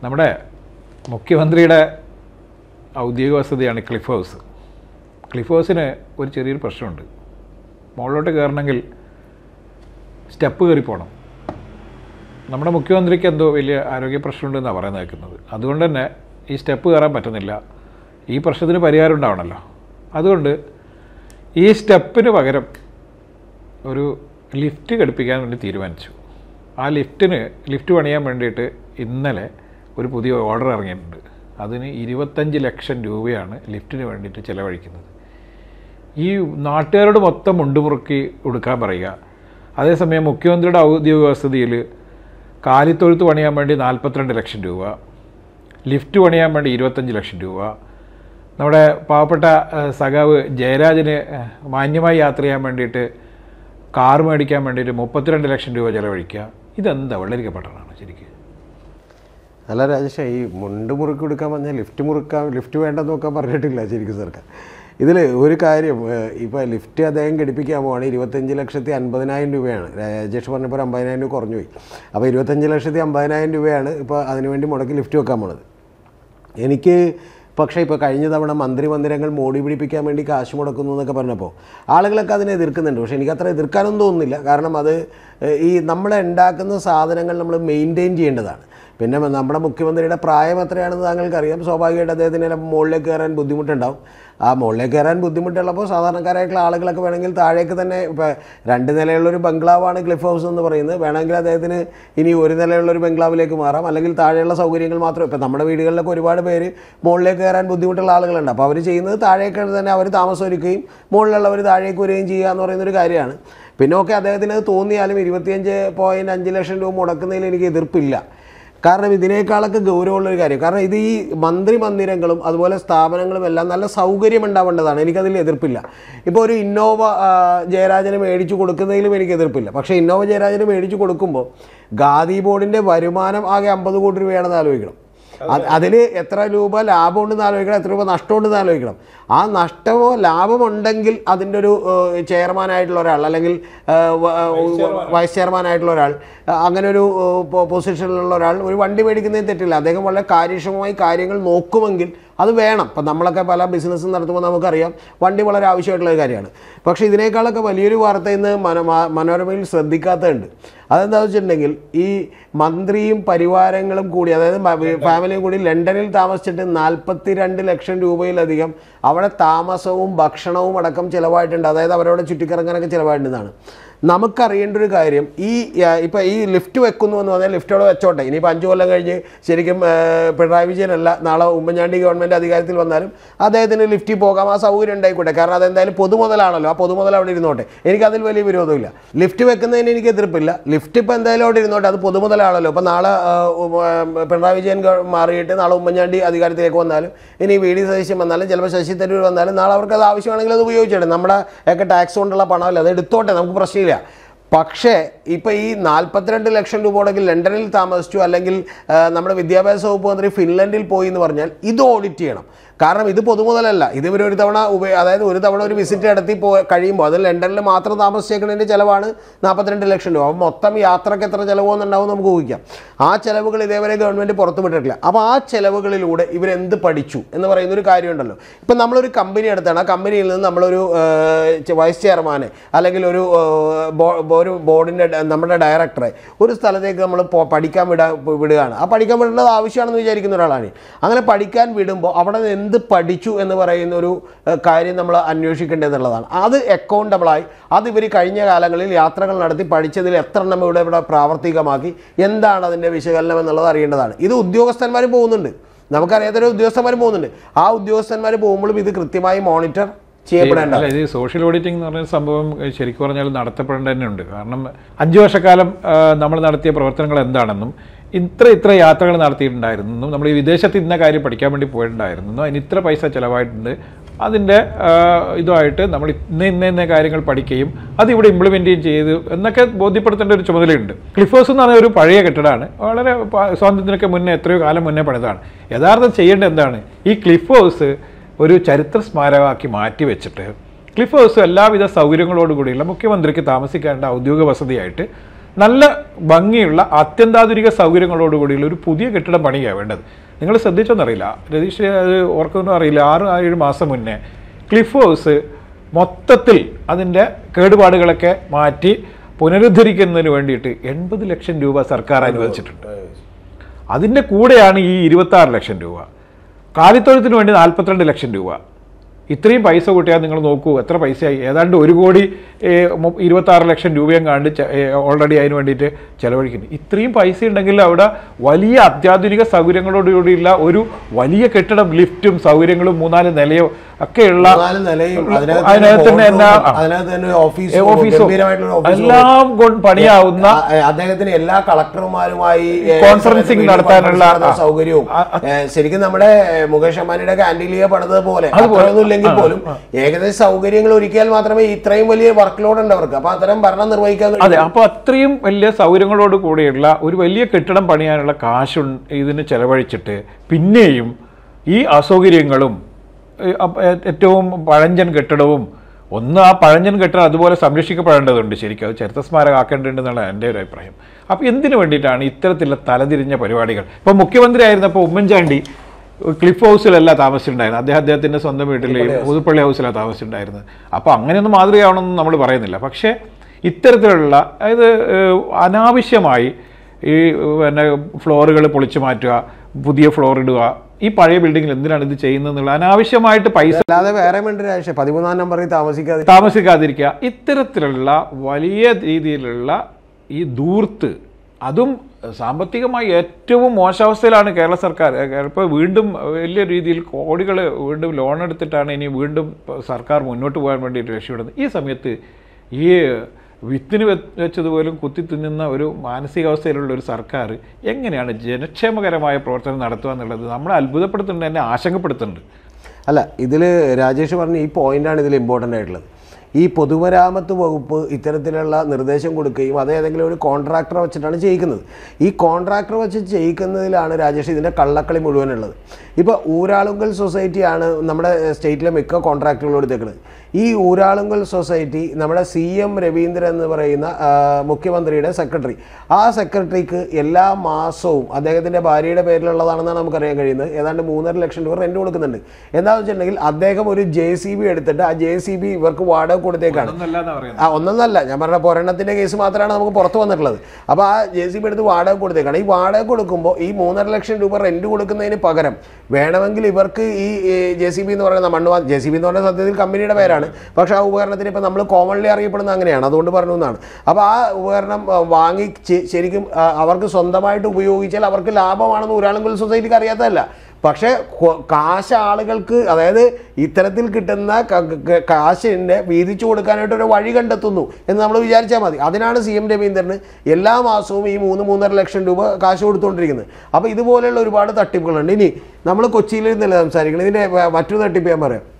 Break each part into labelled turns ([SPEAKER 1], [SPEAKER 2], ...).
[SPEAKER 1] നമ്മുടെ മുഖ്യമന്ത്രിയുടെ ഔദ്യോഗിക വസതിയാണ് ക്ലിഫ് ഹൗസ് ക്ലിഫ് ഹൗസിന് ഒരു ചെറിയൊരു പ്രശ്നമുണ്ട് മുകളിലോട്ട് കയറണമെങ്കിൽ സ്റ്റെപ്പ് കയറി പോകണം നമ്മുടെ മുഖ്യമന്ത്രിക്ക് എന്തോ വലിയ ആരോഗ്യ പ്രശ്നമുണ്ടെന്നാണ് പറയുന്നത് കേൾക്കുന്നത് അതുകൊണ്ട് തന്നെ ഈ സ്റ്റെപ്പ് കയറാൻ പറ്റുന്നില്ല ഈ പ്രശ്നത്തിന് പരിഹാരം ഉണ്ടാവണമല്ലോ അതുകൊണ്ട് ഈ സ്റ്റെപ്പിന് പകരം ഒരു ലിഫ്റ്റ് ഘടിപ്പിക്കാൻ വേണ്ടി തീരുമാനിച്ചു ആ ലിഫ്റ്റിന് ലിഫ്റ്റ് പണിയാൻ വേണ്ടിയിട്ട് ഇന്നലെ ഒരു പുതിയ ഓർഡർ ഇറങ്ങിയിട്ടുണ്ട് അതിന് ഇരുപത്തഞ്ച് ലക്ഷം രൂപയാണ് ലിഫ്റ്റിന് വേണ്ടിയിട്ട് ചിലവഴിക്കുന്നത് ഈ നാട്ടുകാരോട് മൊത്തം മുണ്ടുമുറുക്കി കൊടുക്കാൻ പറയുക അതേസമയം മുഖ്യമന്ത്രിയുടെ ഔദ്യോഗിക വസതിയിൽ കാലിത്തൊഴുത്ത് പണിയാൻ വേണ്ടി നാൽപ്പത്തിരണ്ട് ലക്ഷം രൂപ ലിഫ്റ്റ് പണിയാൻ വേണ്ടി ഇരുപത്തഞ്ച് ലക്ഷം രൂപ നമ്മുടെ പാവപ്പെട്ട ഏഹ്, സഖാവ് ജയരാജന് ഏഹ്, മാന്യമായി യാത്ര ചെയ്യാൻ വേണ്ടിയിട്ട് കാർ മേടിക്കാൻ വേണ്ടിയിട്ട് മുപ്പത്തിരണ്ട് ലക്ഷം രൂപ ചിലവഴിക്കുക ഇതെന്താ വെള്ളരിക്കപ്പെട്ടതാണ് ശരിക്കും
[SPEAKER 2] അല്ല രാജേഷ് ഈ മുണ്ട് മുറുക്കി കൊടുക്കാൻ പറഞ്ഞാൽ ലിഫ്റ്റ് മുറുക്കാൻ ലിഫ്റ്റ് വേണ്ടെന്ന് നോക്കാൻ പറഞ്ഞിട്ടില്ല ശരിക്കും സർക്കാർ ഇതിൽ ഒരു കാര്യം ഇപ്പോൾ ലിഫ്റ്റ് അദ്ദേഹം ഘടിപ്പിക്കാൻ പോവാണ് ഇരുപത്തഞ്ച് ലക്ഷത്തി അൻപതിനായിരം രൂപയാണ് രാജേഷ് പറഞ്ഞപ്പോൾ ഒരു അമ്പതിനായിരം രൂപ കുറഞ്ഞു പോയി അപ്പോൾ ഇരുപത്തഞ്ച് ലക്ഷത്തി അമ്പതിനായിരം രൂപയാണ് ഇപ്പോൾ അതിനുവേണ്ടി മുടക്കി ലിഫ്റ്റ് വെക്കാൻ പോണത് എനിക്ക് പക്ഷേ ഇപ്പോൾ കഴിഞ്ഞ തവണ മന്ത്രി മന്ദിരങ്ങൾ മോടി പിടിപ്പിക്കാൻ വേണ്ടി കാശ് മുടക്കുന്നു എന്നൊക്കെ പറഞ്ഞപ്പോൾ ആളുകളൊക്കെ അതിനെ എതിർക്കുന്നുണ്ട് പക്ഷേ എനിക്കത്ര എതിർക്കാനൊന്നും തോന്നുന്നില്ല കാരണം അത് ഏഹ്, ഈ നമ്മൾ ഉണ്ടാക്കുന്ന സാധനങ്ങൾ നമ്മൾ മെയിൻറ്റെയിൻ ചെയ്യേണ്ടതാണ് പിന്നെ നമ്മുടെ മുഖ്യമന്ത്രിയുടെ പ്രായം എത്രയാണെന്ന് താങ്കൾക്കറിയാം സ്വാഭാവികമായിട്ട് അദ്ദേഹത്തിന് ചിലപ്പോൾ മുകളിലേക്ക് കയറാൻ ബുദ്ധിമുട്ടുണ്ടാവും ആ മുകളിലേക്ക് കയറാൻ ബുദ്ധിമുട്ടുള്ളപ്പോൾ സാധാരണക്കാരായിട്ടുള്ള ആളുകളൊക്കെ വേണമെങ്കിൽ താഴേക്ക് തന്നെ ഇപ്പോൾ രണ്ട് നിലയുള്ളൊരു ബംഗ്ലാവാണ് ക്ലിഫ് ഹൗസ് എന്ന് പറയുന്നത് വേണമെങ്കിൽ അദ്ദേഹത്തിന് ഇനി ഒരു നിലയുള്ളൊരു ബംഗ്ലാവിലേക്ക് മാറാം അല്ലെങ്കിൽ താഴെയുള്ള സൗകര്യങ്ങൾ മാത്രം ഇപ്പോൾ നമ്മുടെ വീടുകളിലൊക്കെ ഒരുപാട് പേര് മുകളിലേക്ക് കയറാൻ ബുദ്ധിമുട്ടുള്ള ആളുകളുണ്ട് അപ്പോൾ അവർ ചെയ്യുന്നത് താഴേക്ക് തന്നെ അവർ താമസം ഒരുക്കുകയും മുകളിലുള്ളവർ താഴേക്ക് വരികയും ചെയ്യുക എന്ന് പറയുന്നൊരു കാര്യമാണ് പിന്നെ ഒക്കെ അദ്ദേഹത്തിന് അത് തോന്നിയാലും ഇരുപത്തിയഞ്ച് പോയിൻറ്റ് അഞ്ച് ലക്ഷം രൂപ മുടക്കുന്നതിൽ എനിക്ക് എതിർപ്പില്ല കാരണം ഇതിനേക്കാളൊക്കെ ഗൗരവമുള്ളൊരു കാര്യം കാരണം ഇത് ഈ മന്ത്രി മന്ദിരങ്ങളും അതുപോലെ സ്ഥാപനങ്ങളും എല്ലാം നല്ല സൗകര്യം ഉണ്ടാവേണ്ടതാണ് എനിക്കതിൽ എതിർപ്പില്ല ഇപ്പോൾ ഒരു ഇന്നോവ ആ, ജയരാജന് മേടിച്ചു കൊടുക്കുന്നതിലും എനിക്ക് എതിർപ്പില്ല പക്ഷേ ഇന്നോവ ജയരാജന് മേടിച്ചു കൊടുക്കുമ്പോൾ ഖാദി ബോർഡിൻ്റെ വരുമാനം ആകെ അമ്പത് കോടി രൂപയാണെന്ന് ആലോചിക്കണം അതിൽ എത്ര രൂപ ലാഭമുണ്ടെന്ന് ആലോചിക്കണം എത്ര രൂപ നഷ്ടമുണ്ടെന്ന് ആലോചിക്കണം ആ നഷ്ടമോ ലാഭമുണ്ടെങ്കിൽ അതിൻ്റെ ഒരു ഏഹ്, ചെയർമാനായിട്ടുള്ള ഒരാൾ അല്ലെങ്കിൽ ഏഹ്, വ- ഏഹ്, വൈസ് ചെയർമാനായിട്ടുള്ള ഒരാൾ ഏഹ്, അങ്ങനെ ഒരു ഏഹ്, പൊ- പൊസിഷനിലുള്ള ഒരാൾ ഒരു വണ്ടി മേടിക്കുന്നതിന് തെറ്റില്ല അദ്ദേഹം വളരെ കാര്യക്ഷമമായി കാര്യങ്ങൾ നോക്കുമെങ്കിൽ അത് വേണം ഇപ്പം നമ്മളൊക്കെ പല ബിസിനസ്സും നടത്തുമ്പോൾ നമുക്കറിയാം വണ്ടി വളരെ ആവശ്യമായിട്ടുള്ള ഒരു കാര്യമാണ് പക്ഷേ ഇതിനേക്കാളൊക്കെ വലിയൊരു വാർത്ത ഇന്ന് മനോ മാ- മനോരമയിൽ ശ്രദ്ധിക്കാത്തതുണ്ട് അതെന്താണെന്ന് വെച്ചിട്ടുണ്ടെങ്കിൽ ഈ മന്ത്രിയും പരിവാരങ്ങളും കൂടി അതായത് മ- ഫാമിലിയും കൂടി ലണ്ടനിൽ താമസിച്ചിട്ട് നാൽപ്പത്തി രണ്ട് ലക്ഷം രൂപയിലധികം അവിടെ താമസവും ഭക്ഷണവും അടക്കം ചിലവായിട്ടുണ്ട് അതായത് അവരവിടെ ചുറ്റിക്കറങ്ങാനൊക്കെ ചിലവായിട്ടുണ്ടെന്നാണ് നമുക്കറിയേണ്ട ഒരു കാര്യം ഈ ആ, ഇപ്പൊ ഈ ലിഫ്റ്റ് വെക്കുന്നു എന്ന് പറഞ്ഞാൽ ലിഫ്റ്റ് അവിടെ വെച്ചോട്ടെ ഇനിയിപ്പോൾ അഞ്ചു കൊല്ലം കഴിഞ്ഞ് ശരിക്കും ആ, പിണറായി വിജയനല്ല നാളെ ഉമ്മൻചാണ്ടി ഗവൺമെന്റ് അധികാരത്തിൽ വന്നാലും അദ്ദേഹത്തിന് ലിഫ്റ്റിൽ പോകാം ആ സൗകര്യം ഉണ്ടായിക്കോട്ടെ കാരണം അതെന്തായാലും പൊതുമുതലാണല്ലോ ആ പൊതുമുതൽ അവിടെ ഇരുന്നോട്ടെ എനിക്ക് അതിൽ വലിയ വിരോധമില്ല ലിഫ്റ്റ് വെക്കുന്നതിന് എനിക്ക് എതിർപ്പില്ല ലിഫ്റ്റ് ഇപ്പോൾ എന്തായാലും അവിടെ ഇരുന്നോട്ടെ അത് പൊതുമുതലാണല്ലോ ഇപ്പോൾ നാളെ ആ, ഉം, ആ, പിണറായി വിജയൻ ഗവ- മാറിയിട്ട് നാളെ ഉമ്മൻചാണ്ടി അധികാരത്തിലേക്ക് വന്നാലും ഇനി വി ഡി സതീശൻ വന്നാലും ചിലപ്പോൾ ശശി തരൂർ വന്നാലും നാളെ അവർക്ക് അത് ആവശ്യമാണെങ്കിൽ അത് ഉപയോഗിച്ചോട്ടെ നമ്മുടെ ഒക്കെ ടാക്സ് കൊണ്ടുള്ള പണമല്ല അത് എടുത്തോട്ടെ നമുക്ക് പ്രശ്നമില്ല പക്ഷേ ഇപ്പോൾ ഈ നാൽപ്പത്തിരണ്ട് ലക്ഷം രൂപ മുടക്കി ലണ്ടനിൽ താമസിച്ചു അല്ലെങ്കിൽ ആ, നമ്മുടെ വിദ്യാഭ്യാസ വകുപ്പ് മന്ത്രി ഫിൻലൻഡിൽ പോയി എന്ന് പറഞ്ഞാൽ ഇത് ഓഡിറ്റ് ചെയ്യണം കാരണം ഇത് പൊതുമുതലല്ല ഇത് ഇവർ ഒരു തവണ ഉപ അതായത് ഒരു തവണ ഒരു വിസിറ്റ് നടത്തി പോ കഴിയുമ്പോൾ അത് ലണ്ടനിൽ മാത്രം താമസിച്ചേക്കുന്നതിൻ്റെ ചിലവാണ് നാൽപ്പത്തിരണ്ട് ലക്ഷം രൂപ അപ്പോൾ മൊത്തം യാത്രയ്ക്ക് എത്ര ചിലവെന്നുണ്ടാവും നമുക്ക് ഊഹിക്കാം ആ ചിലവുകൾ ഇതേവരെ ഗവൺമെൻറ് പുറത്തു വിട്ടിട്ടില്ല അപ്പോൾ ആ ചിലവുകളിലൂടെ ഇവരെന്ത് പഠിച്ചു എന്ന് പറയുന്ന ഒരു കാര്യമുണ്ടല്ലോ ഇപ്പം നമ്മളൊരു കമ്പനി എടുത്താണ് ആ കമ്പനിയിൽ നിന്ന് നമ്മളൊരു ഏഹ്, വൈസ് ചെയർമാനെ അല്ലെങ്കിൽ ഒരു ഏഹ്, ബോ- ഒരു ബോർഡിൻ്റെ നമ്മുടെ ഡയറക്ടറെ ഒരു സ്ഥലത്തേക്ക് നമ്മൾ പോ- പഠിക്കാൻ വിടാ വിടുകയാണ് ആ പഠിക്കാൻ വിടേണ്ടത് ആവശ്യമാണെന്ന് വിചാരിക്കുന്ന ഒരാളാണ് അങ്ങനെ പഠിക്കാൻ വിടുമ്പോൾ അവിടെ നിന്ന് എന്ത് പഠിച്ചു എന്ന് പറയുന്ന ഒരു ഏഹ്, കാര്യം നമ്മൾ അന്വേഷിക്കേണ്ടതെന്നുള്ളതാണ് അത് അക്കൗണ്ടബിളായി അത് ഇവർ കഴിഞ്ഞ കാലങ്ങളിൽ യാത്രകൾ നടത്തി പഠിച്ചതിൽ എത്ര എണ്ണം ഇവിടെ ഇവിടെ പ്രാവർത്തികമാക്കി എന്താണ് അതിൻ്റെ വിശകലനം എന്നുള്ളത് അറിയേണ്ടതാണ് ഇത് ഉദ്യോഗസ്ഥന്മാർ പോകുന്നുണ്ട് നമുക്കറിയാത്തൊരു ഉദ്യോഗസ്ഥന്മാർ പോകുന്നുണ്ട് ആ ഉദ്യോഗസ്ഥന്മാർ പോകുമ്പോഴും ഇത് കൃത്യമായി മോണിറ്റർ ചെയ്യപ്പെടേണ്ട
[SPEAKER 1] അല്ല ഇത് സോഷ്യൽ ഓഡിറ്റിംഗ് എന്ന് പറഞ്ഞ സംഭവം ഏഹ്, ശരിക്കും പറഞ്ഞാൽ നടത്തപ്പെടേണ്ട തന്നെ ഉണ്ട് കാരണം അഞ്ചു വർഷക്കാലം ആഹ്, നമ്മൾ നടത്തിയ പ്രവർത്തനങ്ങൾ എന്താണെന്നും ഇത്ര ഇത്ര യാത്രകൾ നടത്തിയിട്ടുണ്ടായിരുന്നു നമ്മൾ ഈ വിദേശത്ത് ഇന്ന കാര്യം പഠിക്കാൻ വേണ്ടി പോയിട്ടുണ്ടായിരുന്നു അതിന് ഇത്ര പൈസ ചിലവായിട്ടുണ്ട് അതിൻ്റെ ആഹ്, ഇതുമായിട്ട് നമ്മൾ ഇന്ന ഇന്ന ഇന്ന കാര്യങ്ങൾ പഠിക്കുകയും അത് ഇവിടെ ഇംപ്ലിമെൻറ്റ് ചെയ്ത് എന്നൊക്കെ ബോധ്യപ്പെടുത്തേണ്ട ഒരു ചുമതലയുണ്ട് ക്ലിഫേഴ്സ് എന്ന് പറഞ്ഞ ഒരു പഴയ കെട്ടിടമാണ് വളരെ പ- സ്വാതന്ത്ര്യത്തിനൊക്കെ മുന്നേ എത്രയോ കാലം മുന്നേ പണിതാണ് യഥാർത്ഥം ചെയ്യേണ്ടത് എന്താണ് ഈ ക്ലിഫ് ഹൗസ് ഒരു ചരിത്ര സ്മാരകമാക്കി മാറ്റി വെച്ചിട്ട് ക്ലിഫ് ഹൗസ് എല്ലാവിധ സൗകര്യങ്ങളോട് കൂടിയുള്ള മുഖ്യമന്ത്രിക്ക് താമസിക്കേണ്ട ഔദ്യോഗിക വസതിയായിട്ട് നല്ല ഭംഗിയുള്ള അത്യന്താധുനിക സൗകര്യങ്ങളോടുകൂടിയുള്ള ഒരു പുതിയ കെട്ടിടം പണിയാണ് വേണ്ടത് നിങ്ങൾ ശ്രദ്ധിച്ചോന്നറിയില്ല രതീഷ് അത് ഓർക്കൊന്നും അറിയില്ല ആറ് ഏഴ് മാസം മുന്നേ ക്ലിഫ് ഹൗസ് മൊത്തത്തിൽ അതിൻ്റെ കേടുപാടുകളൊക്കെ മാറ്റി പുനരുദ്ധരിക്കുന്നതിന് വേണ്ടിയിട്ട് എൺപത് ലക്ഷം രൂപ സർക്കാർ അനുവദിച്ചിട്ടുണ്ട് അതിൻ്റെ കൂടെയാണ് ഈ ഇരുപത്തി ആറ് ലക്ഷം രൂപ കാലിത്തൊഴുത്തിന് വേണ്ടി നാൽപ്പത്തിരണ്ട് ലക്ഷം രൂപ ഇത്രയും പൈസ കൂട്ടിയാൽ നിങ്ങൾ നോക്കൂ എത്ര പൈസയായി ഏതാണ്ട് ഒരു കോടി ഇരുപത്തി ആറ് ലക്ഷം രൂപയും കണ്ട് ഓൾറെഡി അതിന് വേണ്ടിയിട്ട് ചെലവഴിക്കുന്നു ഇത്രയും പൈസ ഉണ്ടെങ്കിൽ അവിടെ വലിയ അത്യാധുനിക സൗകര്യങ്ങളോടുകൂടിയുള്ള ഒരു വലിയ കെട്ടിടം ലിഫ്റ്റും സൗകര്യങ്ങളും മൂന്നാല് നിലയോ ഒക്കെയുള്ള
[SPEAKER 2] മൂന്നാല് നിലയും അതിനകത്ത്
[SPEAKER 1] അതിനകത്ത് തന്നെ
[SPEAKER 2] boardroom,
[SPEAKER 1] എന്നാ ആ.
[SPEAKER 2] അതിനകത്ത് തന്നെ ഓഫീസ്
[SPEAKER 1] ഏ, ഓഫീസോ
[SPEAKER 2] ഗംഭീരമായിട്ടുള്ള ഓഫീസ്
[SPEAKER 1] എല്ലാം കൊണ്ട് പണിയാവുന്ന
[SPEAKER 2] ആ, ഏ, അദ്ദേഹത്തിന് എല്ലാ കളക്ടർമാരുമായി ഏ,
[SPEAKER 1] കോൺഫറൻസിംഗ്
[SPEAKER 2] വീഡിയോ
[SPEAKER 1] നടത്താനുള്ള,
[SPEAKER 2] കോൺഫറൻസ് നടത്താൻ
[SPEAKER 1] ആ.
[SPEAKER 2] സൗകര്യവും ഏ, ശരിക്കും നമ്മുടെ ഏ, മുകേഷ് അംബാനിയുടെ കാൻഡിലിയെ പണിതത് പോലെ
[SPEAKER 1] അതുപോലെ.
[SPEAKER 2] അത്രയൊന്നും ഇല്ലെങ്കിൽ പോലും ഏകദേശം സൗകര്യങ്ങൾ ഒരുക്കിയാൽ മാത്രമേ ഇത്രയും വലിയ വർക്ക് ലോഡ് ഉണ്ട് അവർക്ക് അപ്പൊ അത്തരം ഭരണം നിർവഹിക്കാൻ കഴിയൂ.
[SPEAKER 1] അതെ അപ്പോൾ അത്രയും വലിയ സൗകര്യങ്ങളോട് കൂടിയുള്ള ഒരു വലിയ കെട്ടിടം പണിയാനുള്ള കാശ് ഉൺ- ഇതിന് ചെലവഴിച്ചിട്ട് പിന്നെയും ഈ അസൗകര്യങ്ങളും ഈ അപ്പ- ഏ- ഏറ്റവും പഴഞ്ചൻ കെട്ടിടവും ഒന്ന് ആ പഴഞ്ചൻ കെട്ടിടം അതുപോലെ സംരക്ഷിക്കപ്പെടേണ്ടതുണ്ട് ശരിക്കും അത് ചരിത്ര സ്മാരകം ആക്കേണ്ടതുണ്ടെന്നാണ് എൻ്റെ ഒരു അഭിപ്രായം അപ്പോൾ എന്തിനു വേണ്ടിയിട്ടാണ് ഇത്തരത്തിലുള്ള തലതിരിഞ്ഞ പരിപാടികൾ ഇപ്പോൾ മുഖ്യമന്ത്രി ആയിരുന്നപ്പോൾ ഉമ്മൻചാണ്ടി ക്ലിഫ് ഹൗസിലല്ല താമസിച്ചിട്ടുണ്ടായിരുന്നത് അദ്ദേഹം അദ്ദേഹത്തിൻ്റെ സ്വന്തം വീട്ടിൽ പുതുപ്പള്ളി ഹൗസിലാണ് താമസിച്ചിട്ടുണ്ടായിരുന്നത് അപ്പോൾ അങ്ങനെയൊന്നും മാതൃകയാവണമെന്ന് നമ്മൾ പറയുന്നില്ല പക്ഷേ ഇത്തരത്തിലുള്ള അതായത് ഏഹ്, അനാവശ്യമായി ഈ പിന്നെ ഫ്ലോറുകൾ പൊളിച്ചു മാറ്റുക പുതിയ ഫ്ലോർ ഇടുക ഈ പഴയ ബിൽഡിങ്ങിൽ എന്തിനാണ് ഇത് ചെയ്യുന്നതെന്നുള്ള അനാവശ്യമായിട്ട് പൈസ
[SPEAKER 2] അല്ലാതെ വേറെ വേണ്ട രാഷ്ട്രീയം പതിമൂന്നാം നമ്പറിൽ താമസിക്കാതെ
[SPEAKER 1] താമസിക്കാതിരിക്കുക ഇത്തരത്തിലുള്ള വലിയ രീതിയിലുള്ള ഈ ദൂർത്ത് അതും സാമ്പത്തികമായി ഏറ്റവും മോശാവസ്ഥയിലാണ് കേരള സർക്കാർ ഇപ്പോൾ വീണ്ടും വലിയ രീതിയിൽ കോടികൾ വീണ്ടും ലോൺ എടുത്തിട്ടാണ് ഇനി വീണ്ടും സർക്കാർ മുന്നോട്ട് പോകാൻ വേണ്ടിയിട്ട് രക്ഷപ്പെടുന്നത് ഈ സമയത്ത് ഈ വിത്തിന് വെ- വെച്ചതുപോലും കുത്തി തിന്നുന്ന ഒരു മാനസികാവസ്ഥയിലുള്ള ഒരു സർക്കാർ എങ്ങനെയാണ് ജനക്ഷേമകരമായ പ്രവർത്തനം നടത്തുക എന്നുള്ളത് നമ്മളെ അത്ഭുതപ്പെടുത്തുന്നുണ്ട് എന്നെ ആശങ്കപ്പെടുത്തുന്നുണ്ട്
[SPEAKER 2] അല്ല ഇതിൽ രാജേഷ് പറഞ്ഞ ഈ പോയിന്റാണ് ഇതിൽ ഇമ്പോർട്ടൻ്റ് ആയിട്ടുള്ളത് ഈ പൊതുമരാമത്ത് വകുപ്പ് ഇത്തരത്തിലുള്ള നിർദ്ദേശം കൊടുക്കുകയും അത് ഏതെങ്കിലും ഒരു കോൺട്രാക്ടറെ വെച്ചിട്ടാണ് ചെയ്യിക്കുന്നത് ഈ കോൺട്രാക്ടർ വെച്ച് ചെയ്യിക്കുന്നതിലാണ് രാജേഷ് ഇതിൻ്റെ കള്ളക്കളി മുഴുവനുള്ളത് ഇപ്പോൾ ഊരാളുങ്കൽ സൊസൈറ്റിയാണ് നമ്മുടെ സ്റ്റേറ്റിലെ മിക്ക കോൺട്രാക്റ്റുകളും എടുത്തേക്കുന്നത് ഈ ഊരാളുങ്കൽ സൊസൈറ്റി നമ്മുടെ സി എം രവീന്ദ്രൻ എന്ന് പറയുന്ന ആ, മുഖ്യമന്ത്രിയുടെ സെക്രട്ടറി ആ സെക്രട്ടറിക്ക് എല്ലാ മാസവും അദ്ദേഹത്തിൻ്റെ ഭാര്യയുടെ പേരിലുള്ളതാണെന്നാണ് നമുക്കറിയാൻ കഴിയുന്നത് ഏതാണ്ട് മൂന്നര ലക്ഷം രൂപ റെന്റ് കൊടുക്കുന്നുണ്ട് എന്താണെന്ന് വെച്ചിട്ടുണ്ടെങ്കിൽ അദ്ദേഹം ഒരു ജെ സി ബി എടുത്തിട്ട് ആ ജെ സി ബി ഇവർക്ക് വാടക കൊടുത്തേക്കാണ് ആ ഒന്നൊന്നല്ല ഞാൻ പറഞ്ഞ പൊരണത്തിന്റെ കേസ് മാത്രമാണ് നമുക്ക് പുറത്ത് വന്നിട്ടുള്ളത് അപ്പോൾ ആ ജെ സി ബി എടുത്ത് വാടക കൊടുത്തേക്കാണ് ഈ വാടക കൊടുക്കുമ്പോൾ ഈ മൂന്നര ലക്ഷം രൂപ റെന്റ് കൊടുക്കുന്നതിന് പകരം വേണമെങ്കിൽ ഇവർക്ക് ഈ ജെ സി ബി എന്ന് പറയുന്ന മണ്ണ് ജെ സി ബി എന്ന് പറയുന്ന സത്യത്തിൽ കമ്പനിയുടെ പേരാണ് പക്ഷേ ആ ഉപകരണത്തിന് ഇപ്പം നമ്മൾ കോമൺലി അറിയപ്പെടുന്ന അങ്ങനെയാണ് അതുകൊണ്ട് പറഞ്ഞു എന്നാണ് അപ്പോൾ ആ ഉപകരണം ആ, വാങ്ങി ചെ- ശരിക്കും ആ, അവർക്ക് സ്വന്തമായിട്ട് ഉപയോഗിച്ചാൽ അവർക്ക് ലാഭമാണെന്ന് ഒരാളെങ്കിലും സൊസൈറ്റിക്ക് അറിയാത്തതല്ല പക്ഷേ കൊ- കാശ് ആളുകൾക്ക് അതായത് ഇത്തരത്തിൽ കിട്ടുന്ന ക- ക- കാശിനെ വീതിച്ചു കൊടുക്കാനായിട്ട് ഒരു വഴി കണ്ടെത്തുന്നു എന്ന് നമ്മൾ വിചാരിച്ചാൽ മതി അതിനാണ് സി എം രവീന്ദ്രന് എല്ലാ മാസവും ഈ മൂന്ന് മൂന്നര ലക്ഷം രൂപ കാശ് കൊടുത്തുകൊണ്ടിരിക്കുന്നത് അപ്പോൾ ഇതുപോലെയുള്ള ഒരുപാട് തട്ടിപ്പുകളുണ്ട് ഇനി നമ്മൾ കൊച്ചിയിൽ നിന്നല്ല സംസാരിക്കുന്നത് ഇതിൻ്റെ വ- മറ്റൊരു തട്ടിപ്പ് ഞാൻ പറയാം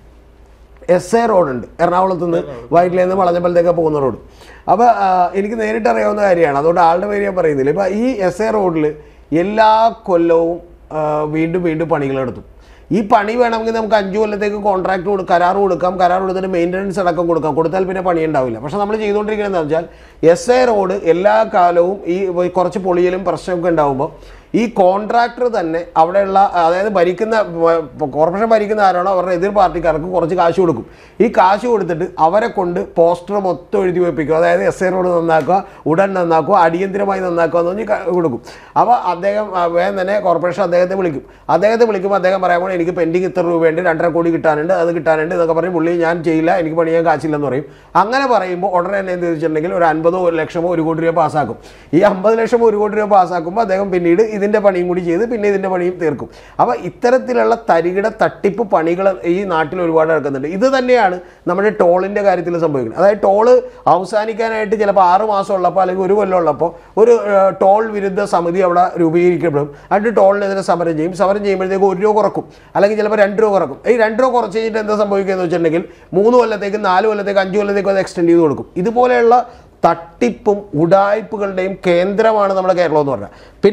[SPEAKER 2] എസ് എ റോഡുണ്ട് എറണാകുളത്ത് നിന്ന് വൈറ്റിൽ നിന്ന് വളഞ്ഞമ്പലത്തേക്ക് പോകുന്ന റോഡ് അപ്പോൾ എനിക്ക് നേരിട്ട് അറിയാവുന്ന കാര്യമാണ് അതുകൊണ്ട് ആളുടെ പേര് ഞാൻ പറയുന്നില്ല ഇപ്പോൾ ഈ എസ് എ റോഡിൽ എല്ലാ കൊല്ലവും ആ, വീണ്ടും വീണ്ടും പണികൾ നടത്തും ഈ പണി വേണമെങ്കിൽ നമുക്ക് അഞ്ച് കൊല്ലത്തേക്ക് കോൺട്രാക്ട് കൊടു കരാർ കൊടുക്കാം കരാർ കൊടുത്തിട്ട് മെയിൻ്റനൻസ് അടക്കം കൊടുക്കാം കൊടുത്താൽ പിന്നെ പണി ഉണ്ടാവില്ല പക്ഷെ നമ്മൾ ചെയ്തുകൊണ്ടിരിക്കുന്നത് എന്താ വെച്ചാൽ എസ് എ റോഡ് എല്ലാ കാലവും ഈ കുറച്ച് പൊളിയലും പ്രശ്നമൊക്കെ ഉണ്ടാകുമ്പോൾ ഈ കോൺട്രാക്ടർ തന്നെ അവിടെയുള്ള അതായത് ഭരിക്കുന്ന വ- കോർപ്പറേഷൻ ഭരിക്കുന്ന ആരാണോ അവരുടെ എതിർ പാർട്ടിക്കാർക്ക് കുറച്ച് കാശ് കൊടുക്കും ഈ കാശ് കൊടുത്തിട്ട് അവരെ കൊണ്ട് പോസ്റ്റർ മൊത്തം എഴുതി വെപ്പിക്കും അതായത് എസ് എ റോഡ് നന്നാക്കുക ഉടൻ നന്നാക്കുക അടിയന്തിരമായി നന്നാക്കുക എന്ന് പറഞ്ഞ് ക- കൊടുക്കും അപ്പോൾ അദ്ദേഹം ആ, വേഗം തന്നെ കോർപ്പറേഷൻ അദ്ദേഹത്തെ വിളിക്കും അദ്ദേഹത്തെ വിളിക്കുമ്പോൾ അദ്ദേഹം പറയാൻ എനിക്ക് പെൻഡിങ് ഇത്ര രൂപയുണ്ട് രണ്ടര കോടി കിട്ടാനുണ്ട് അത് കിട്ടാനുണ്ട് എന്നൊക്കെ പറഞ്ഞ് പുള്ളി ഞാൻ ചെയ്യില്ല എനിക്ക് പണിയാൻ കാശില്ലെന്ന് പറയും അങ്ങനെ പറയുമ്പോൾ ഉടനെ തന്നെ എന്ത് വെച്ചിട്ടുണ്ടെങ്കിൽ ഒരു അൻപതോ ഒരു ലക്ഷമോ ഒരു കോടി രൂപ പാസ്സാക്കും ഈ അമ്പത് ലക്ഷമോ ഒരു കോടി രൂപ പാസ്സാക്കുമ്പോൾ അദ്ദേഹം പിന്നീട് ഇതിൻ്റെ പണിയും കൂടി ചെയ്ത് പിന്നെ ഇതിൻ്റെ പണിയും തീർക്കും അപ്പോൾ ഇത്തരത്തിലുള്ള തരികിട തട്ടിപ്പ് പണികൾ ഈ നാട്ടിൽ ഒരുപാട് നടക്കുന്നുണ്ട് ഇത് തന്നെയാണ് നമ്മുടെ ടോളിൻ്റെ കാര്യത്തിൽ സംഭവിക്കുന്നത് അതായത് ടോള് അവസാനിക്കാനായിട്ട് ചിലപ്പോൾ ആറ് മാസം ഉള്ളപ്പോൾ അല്ലെങ്കിൽ ഒരു കൊല്ലം ഉള്ളപ്പോൾ ഒരു ഏഹ്, ടോൾ വിരുദ്ധ സമിതി അവിടെ രൂപീകരിക്കപ്പെടും എന്നിട്ട് ടോളിനെതിരെ സമരം ചെയ്യും സമരം ചെയ്യുമ്പോഴത്തേക്ക് ഒരു രൂപ കുറക്കും അല്ലെങ്കിൽ ചിലപ്പോൾ രണ്ട് രൂപ കുറക്കും ഈ രണ്ട് രൂപ കുറച്ച് കഴിഞ്ഞിട്ട് എന്താ സംഭവിക്കുക എന്ന് വെച്ചിട്ടുണ്ടെങ്കിൽ മൂന്ന് കൊല്ലത്തേക്ക് നാല് കൊല്ലത്തേക്ക് അഞ്ച് കൊല്ലത്തേക്ക് അത് എക്സ്റ്റെൻഡ് ചെയ്ത് കൊടുക്കും ഇതുപോലെയുള്ള തട്ടിപ്പും ഉടായ്പകളുടെയും കേന്ദ്രമാണ് നമ്മുടെ കേരളം എന്ന് പറഞ്ഞാൽ പിന്നെ